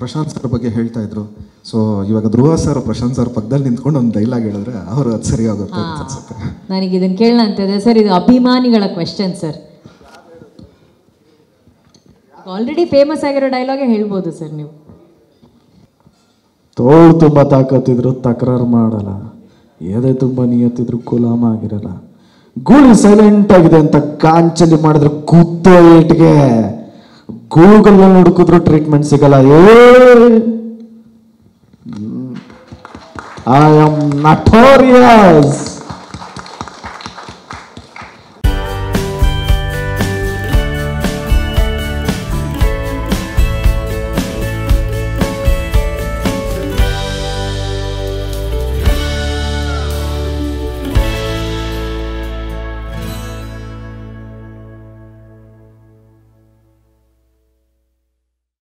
Prashant sir ಬಗ್ಗೆ ಹೇಳ್ತಾ ಇದ್ರು ಸೊ ಇವಾಗ ಧ್ರುವ ಸರ್ ಪ್ರಶಾಂತ್ ಸರ್ ಪಕ್ಕದಲ್ಲಿ ನಿಂತ್ಕೊಂಡು ಒಂದು ಡೈಲಾಗ್ ಹೇಳಿದ್ರೆ ಅವರು ಅದು ಸರಿ ಆಗುತ್ತೆ ಅಂತ ಅನ್ಸುತ್ತೆ ನನಗೆ ಇದನ್ನು ಕೇಳೋಣ ಅಂತಿದೆ ಸರ್ ಇದು ಅಭಿಮಾನಿಗಳ ಕ್ವೆಶನ್ ಸರ್ ಆಲ್ರೆಡಿ ಫೇಮಸ್ ಆಗಿರೋ ಡೈಲಾಗೇ ಹೇಳ್ಬೋದು ಸರ್ ನೀವು ತೋಳು ತುಂಬ ತಾಕತ್ತಿದ್ರು ತಕರಾರು ಮಾಡಲ್ಲ ಎದೆ ತುಂಬ ನಿಯತ್ತಿದ್ರು ಗುಲಾಮ ಆಗಿರಲ್ಲ ಗೂಳಿ ಸೈಲೆಂಟ್ ಆಗಿದೆ ಅಂತ ಕಾಂಚಲಿ ಮಾಡಿದ್ರೆ ಕುತ್ತ ಏಟ್ಗೆ ಗೂಗಲ್ ಹುಡುಕಿದ್ರು ಟ್ರೀಟ್ಮೆಂಟ್ ಸಿಗಲ್ಲ ಏ ಐ ಆಮ್ ನಟೋರಿಯಸ್